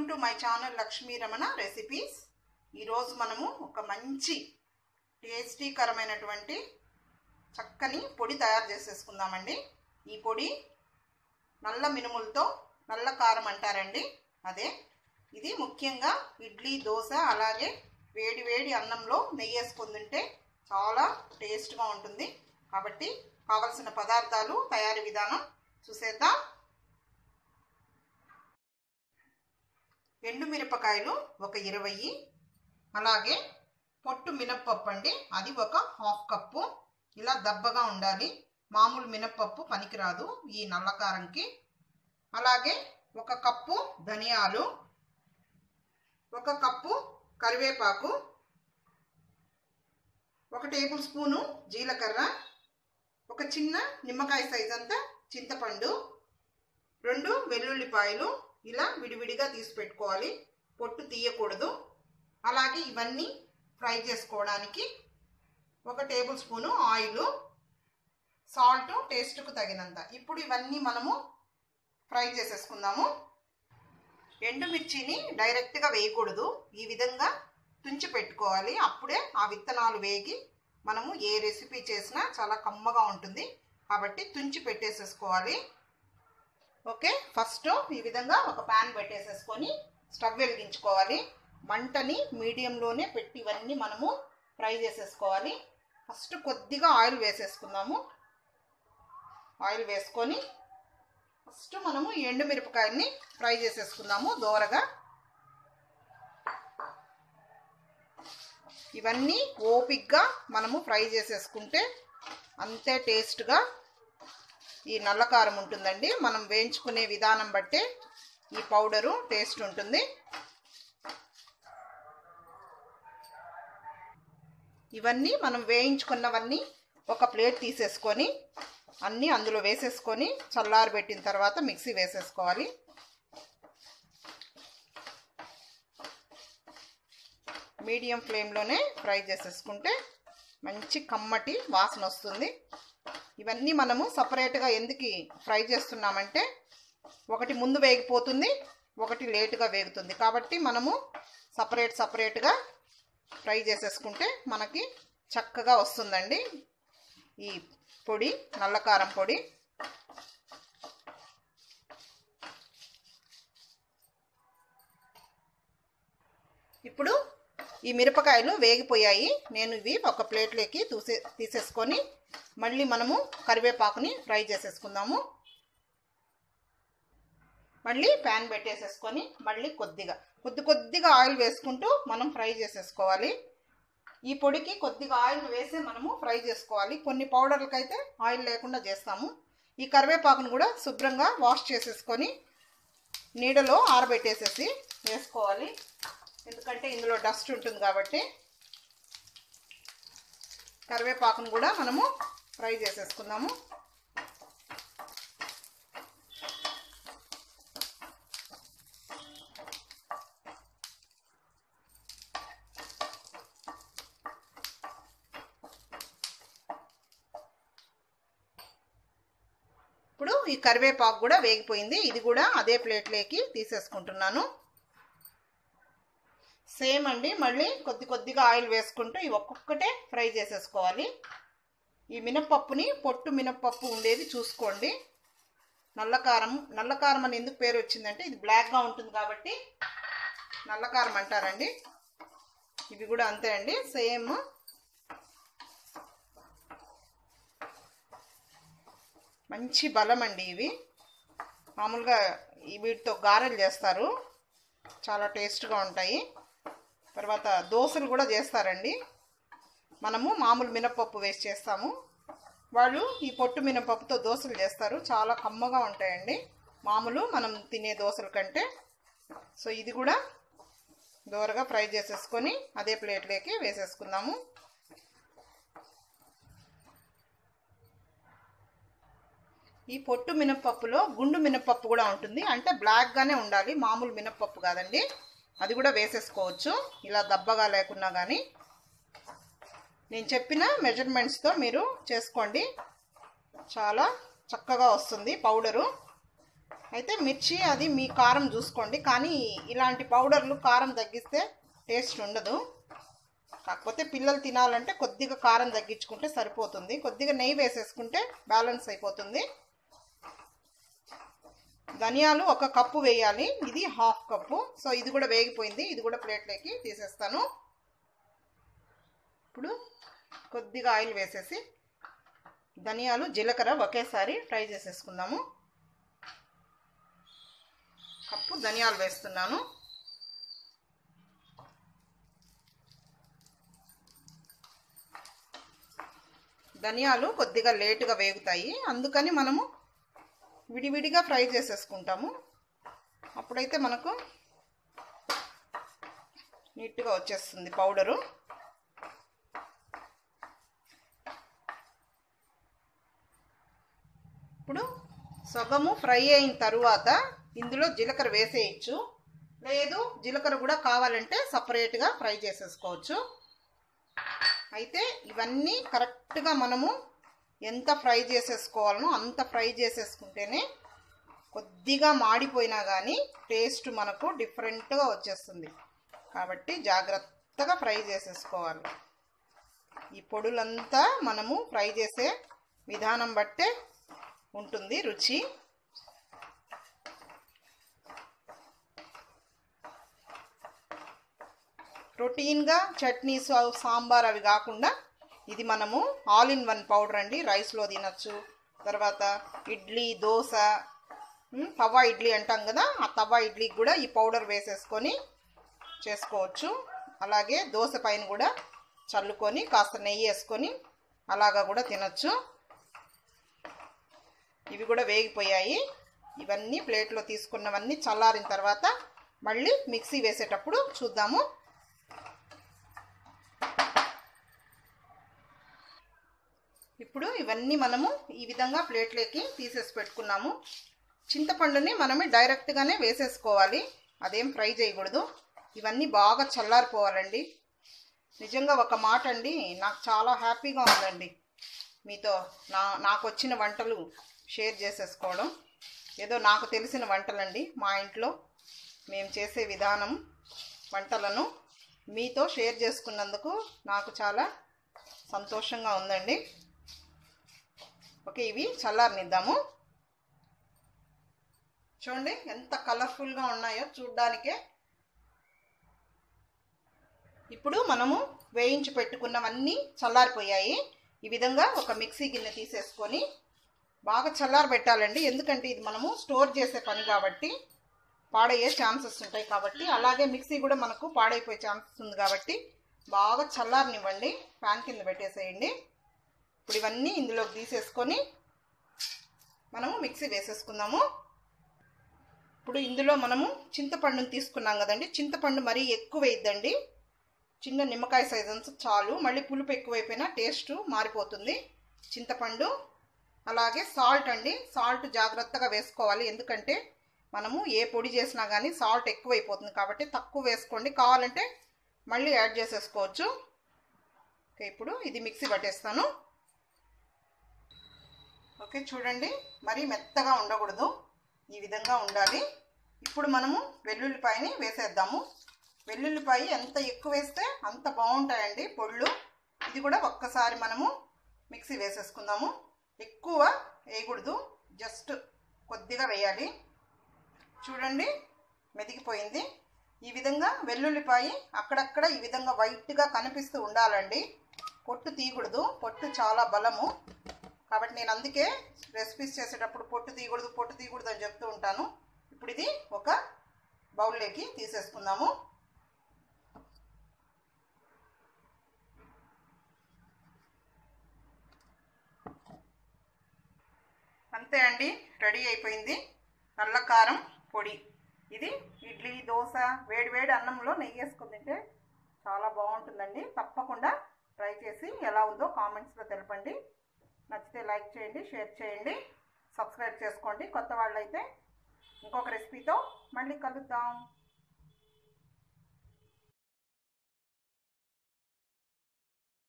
to my channel Lakshmi Ramana recipes ఈరోజు మనము ఒక మంచి టేస్టీకరమైనటువంటి చక్కని పొడి తయారు చేసేసుకుందామండి ఈ పొడి నల్ల మినుములతో నల్ల కారం అంటారండి అదే ఇది ముఖ్యంగా ఇడ్లీ దోశ అలాగే వేడి వేడి అన్నంలో నెయ్యి వేసుకొని తింటే చాలా టేస్ట్గా ఉంటుంది కాబట్టి కావలసిన పదార్థాలు తయారీ విధానం చూసేద్దాం ఎండు మిరపకాయలు ఒక ఇరవై అలాగే పొట్టు మినప్పప్పు అండి అది ఒక హాఫ్ కప్పు ఇలా దబ్బగా ఉండాలి మామూలు మినప్పప్పు పనికిరాదు ఈ నల్లకారంకి అలాగే ఒక కప్పు ధనియాలు ఒక కప్పు కరివేపాకు ఒక టేబుల్ స్పూను జీలకర్ర ఒక చిన్న నిమ్మకాయ సైజ్ అంతా చింతపండు రెండు వెల్లుల్లిపాయలు ఇలా విడివిడిగా తీసి పెట్టుకోవాలి పొట్టు తీయకూడదు అలాగే ఇవన్నీ ఫ్రై చేసుకోవడానికి ఒక టేబుల్ స్పూను ఆయిల్ సాల్ట్ టేస్ట్కు తగినంత ఇప్పుడు ఇవన్నీ మనము ఫ్రై చేసేసుకుందాము ఎండుమిర్చిని డైరెక్ట్గా వేయకూడదు ఈ విధంగా తుంచి పెట్టుకోవాలి అప్పుడే ఆ విత్తనాలు వేగి మనము ఏ రెసిపీ చేసినా చాలా కమ్మగా ఉంటుంది కాబట్టి తుంచి పెట్టేసేసుకోవాలి ఓకే ఫస్ట్ ఈ విధంగా ఒక ప్యాన్ పెట్టేసేసుకొని స్టవ్ వెలిగించుకోవాలి మంటని మీడియంలోనే పెట్టి ఇవన్నీ మనము ఫ్రై చేసేసుకోవాలి ఫస్ట్ కొద్దిగా ఆయిల్ వేసేసుకుందాము ఆయిల్ వేసుకొని ఫస్ట్ మనము ఎండు మిరపకాయల్ని ఫ్రై చేసేసుకుందాము దోరగా ఇవన్నీ ఓపిక్గా మనము ఫ్రై చేసేసుకుంటే అంతే టేస్ట్గా ఈ నల్లకారం ఉంటుందండి మనం వేయించుకునే విధానం బట్టే ఈ పౌడరు టేస్ట్ ఉంటుంది ఇవన్నీ మనం వేయించుకున్నవన్నీ ఒక ప్లేట్ తీసేసుకొని అన్నీ అందులో వేసేసుకొని చల్లారబెట్టిన తర్వాత మిక్సీ వేసేసుకోవాలి మీడియం ఫ్లేమ్లోనే ఫ్రై చేసేసుకుంటే మంచి కమ్మటి వాసన వస్తుంది ఇవన్నీ మనము సపరేట్గా ఎందుకు ఫ్రై చేస్తున్నామంటే ఒకటి ముందు వేగిపోతుంది ఒకటి లేటుగా వేగుతుంది కాబట్టి మనము సపరేట్ సపరేట్గా ఫ్రై చేసేసుకుంటే మనకి చక్కగా వస్తుందండి ఈ పొడి నల్లకారం పొడి ఇప్పుడు ఈ మిరపకాయలు వేగిపోయాయి నేను ఇవి ఒక ప్లేట్లోకి తూసే తీసేసుకొని మళ్ళీ మనము కరివేపాకుని ఫ్రై చేసేసుకుందాము మళ్ళీ ప్యాన్ పెట్టేసేసుకొని మళ్ళీ కొద్దిగా కొద్ది కొద్దిగా ఆయిల్ వేసుకుంటూ మనం ఫ్రై చేసేసుకోవాలి ఈ పొడికి కొద్దిగా ఆయిల్ వేసి మనము ఫ్రై చేసుకోవాలి కొన్ని పౌడర్లకైతే ఆయిల్ లేకుండా చేస్తాము ఈ కరివేపాకును కూడా శుభ్రంగా వాష్ చేసేసుకొని నీడలో ఆరబెట్టేసేసి వేసుకోవాలి ఎందుకంటే ఇందులో డస్ట్ ఉంటుంది కాబట్టి కరివేపాకును కూడా మనము ఫ్రై చేసేసుకుందాము ఇప్పుడు ఈ కరివేపాకు కూడా వేగిపోయింది ఇది కూడా అదే ప్లేట్లోకి తీసేసుకుంటున్నాను సేమ్ అండి మళ్ళీ కొద్ది కొద్దిగా ఆయిల్ వేసుకుంటూ ఇవి ఒక్కొక్కటే ఫ్రై చేసేసుకోవాలి ఈ మినప్పప్పుని పొట్టు మినప్పప్పు ఉండేది చూసుకోండి నల్లకారం నల్లకారం అని ఎందుకు పేరు వచ్చిందంటే ఇది బ్లాక్గా ఉంటుంది కాబట్టి నల్లకారం అంటారండి ఇవి కూడా అంతే అండి సేమ్ మంచి బలం అండి ఇవి మామూలుగా వీటితో గారెలు చేస్తారు చాలా టేస్ట్గా ఉంటాయి తర్వాత దోశలు కూడా చేస్తారండి మనము మామూలు మినపప్పు వేసి చేస్తాము వాళ్ళు ఈ పొట్టు మినపప్పుతో దోశలు చేస్తారు చాలా కమ్మగా ఉంటాయండి మామూలు మనం తినే దోశల కంటే సో ఇది కూడా దోరగా ఫ్రై చేసేసుకొని అదే ప్లేట్లోకి వేసేసుకుందాము ఈ పొట్టు మినపప్పులో గుండు మినపప్పు కూడా ఉంటుంది అంటే బ్లాక్గానే ఉండాలి మామూలు మినపప్పు కాదండి అది కూడా వేసేసుకోవచ్చు ఇలా దబ్బగా లేకున్నా కానీ నేను చెప్పిన మెజర్మెంట్స్తో మీరు చేసుకోండి చాలా చక్కగా వస్తుంది పౌడరు అయితే మిర్చి అది మీ కారం చూసుకోండి కానీ ఇలాంటి పౌడర్లు కారం తగ్గిస్తే టేస్ట్ ఉండదు కాకపోతే పిల్లలు తినాలంటే కొద్దిగా కారం తగ్గించుకుంటే సరిపోతుంది కొద్దిగా నెయ్యి వేసేసుకుంటే బ్యాలెన్స్ అయిపోతుంది ధనియాలు ఒక కప్పు వేయాలి ఇది హాఫ్ కప్పు సో ఇది కూడా వేగిపోయింది ఇది కూడా ప్లేట్లోకి తీసేస్తాను ఇప్పుడు కొద్దిగా ఆయిల్ వేసేసి ధనియాలు జీలకర్ర ఒకేసారి ఫ్రై చేసేసుకుందాము కప్పు ధనియాలు వేస్తున్నాను ధనియాలు కొద్దిగా లేటుగా వేగుతాయి అందుకని మనము విడివిడిగా ఫ్రై చేసేసుకుంటాము అప్పుడైతే మనకు నీట్గా వచ్చేస్తుంది పౌడరు ఇప్పుడు సగము ఫ్రై అయిన తరువాత ఇందులో జీలకర్ర వేసేయచ్చు లేదు జీలకర్ర కూడా కావాలంటే సపరేట్గా ఫ్రై చేసేసుకోవచ్చు అయితే ఇవన్నీ కరెక్ట్గా మనము ఎంత ఫ్రై చేసేసుకోవాలనో అంత ఫ్రై చేసేసుకుంటేనే కొద్దిగా మాడిపోయినా కానీ టేస్ట్ మనకు డిఫరెంట్గా వచ్చేస్తుంది కాబట్టి జాగ్రత్తగా ఫ్రై చేసేసుకోవాలి ఈ పొడులంతా మనము ఫ్రై చేసే విధానం బట్టే ఉంటుంది రుచి రొటీన్గా చట్నీస్ సాంబార్ అవి కాకుండా ఇది మనము ఆల్ ఇన్ వన్ పౌడర్ అండి రైస్లో తినచ్చు తర్వాత ఇడ్లీ దోశ ఉమ్, తవా ఇడ్లీ అంటాం కదా ఆ తవా ఇడ్లీకి కూడా ఈ పౌడర్ వేసేసుకొని చేసుకోవచ్చు అలాగే దోశ పైన కూడా చల్లుకొని కాస్త నెయ్యి వేసుకొని అలాగా కూడా తినచ్చు ఇవి కూడా వేగిపోయాయి ఇవన్నీ ప్లేట్లో తీసుకున్నవన్నీ చల్లారిన తర్వాత మళ్ళీ మిక్సీ వేసేటప్పుడు చూద్దాము ఇప్పుడు ఇవన్నీ మనము ఈ విధంగా ప్లేట్లోకి తీసేసి పెట్టుకున్నాము చింతపండుని మనమే డైరెక్ట్గానే వేసేసుకోవాలి అదేం ఫ్రై చేయకూడదు ఇవన్నీ బాగా చల్లారిపోవాలండి నిజంగా ఒక మాట అండి నాకు చాలా హ్యాపీగా ఉందండి మీతో నా నాకు వచ్చిన వంటలు షేర్ చేసేసుకోవడం ఏదో నాకు తెలిసిన వంటలండి మా ఇంట్లో మేము చేసే విధానం వంటలను మీతో షేర్ చేసుకున్నందుకు నాకు చాలా సంతోషంగా ఉందండి ఓకే ఇవి చల్లారనిద్దాము చూడండి ఎంత కలర్ఫుల్గా ఉన్నాయో చూడ్డానికే ఇప్పుడు మనము వేయించి పెట్టుకున్నవన్నీ చల్లారిపోయాయి ఈ విధంగా ఒక మిక్సీ గిన్నె తీసేసుకొని బాగా చల్లారి పెట్టాలండి ఎందుకంటే ఇది మనము స్టోర్ చేసే పని కాబట్టి పాడయ్యే ఛాన్సెస్ ఉంటాయి కాబట్టి అలాగే మిక్సీ కూడా మనకు పాడైపోయే ఛాన్సెస్ ఉంది కాబట్టి బాగా చల్లారనివ్వండి ఫ్యాన్ కింద పెట్టేసేయండి ఇప్పుడు ఇవన్నీ ఇందులోకి తీసేసుకొని మనము మిక్సీ వేసేసుకుందాము ఇప్పుడు ఇందులో మనము చింతపండుని తీసుకున్నాం కదండి చింతపండు మరీ ఎక్కువ వేయద్దండి చిన్న నిమ్మకాయ సైజ్ అంత చాలు మళ్ళీ పులుపు ఎక్కువైపోయినా టేస్ట్ మారిపోతుంది చింతపండు అలాగే సాల్ట్ అండి సాల్ట్ జాగ్రత్తగా వేసుకోవాలి ఎందుకంటే మనము ఏ పొడి చేసినా కానీ సాల్ట్ ఎక్కువైపోతుంది కాబట్టి తక్కువ వేసుకోండి కావాలంటే మళ్ళీ యాడ్ చేసేసుకోవచ్చు ఓకే ఇప్పుడు ఇది మిక్సీ పట్టేస్తాను ఓకే చూడండి మరీ మెత్తగా ఉండకూడదు ఈ విధంగా ఉండాలి ఇప్పుడు మనము వెల్లుల్లిపాయని వేసేద్దాము వెల్లుల్లిపాయ ఎంత ఎక్కువ వేస్తే అంత బాగుంటాయండి పొళ్ళు ఇది కూడా ఒక్కసారి మనము మిక్సీ వేసేసుకుందాము ఎక్కువ వేయకూడదు జస్ట్ కొద్దిగా వేయాలి చూడండి మెదిగిపోయింది ఈ విధంగా వెల్లుల్లిపాయ అక్కడక్కడ ఈ విధంగా వైట్గా కనిపిస్తూ ఉండాలండి పొట్టు తీయకూడదు పొట్టు చాలా బలము కాబట్టి నేను అందుకే రెసిపీస్ చేసేటప్పుడు పొట్టు తీయకూడదు పొట్టు తీయకూడదు అని చెప్తూ ఉంటాను ఇప్పుడు ఇది ఒక బౌల్లోకి తీసేసుకుందాము అంతే అండి రెడీ అయిపోయింది నల్ల కారం పొడి ఇది ఇడ్లీ దోశ వేడి వేడి అన్నంలో నెయ్యి వేసుకుని తింటే చాలా బాగుంటుందండి తప్పకుండా ట్రై చేసి ఎలా ఉందో కామెంట్స్లో తెలపండి నచ్చితే లైక్ చేయండి షేర్ చేయండి సబ్స్క్రైబ్ చేసుకోండి కొత్త వాళ్ళైతే ఇంకొక రెసిపీతో మళ్ళీ కలుద్దాం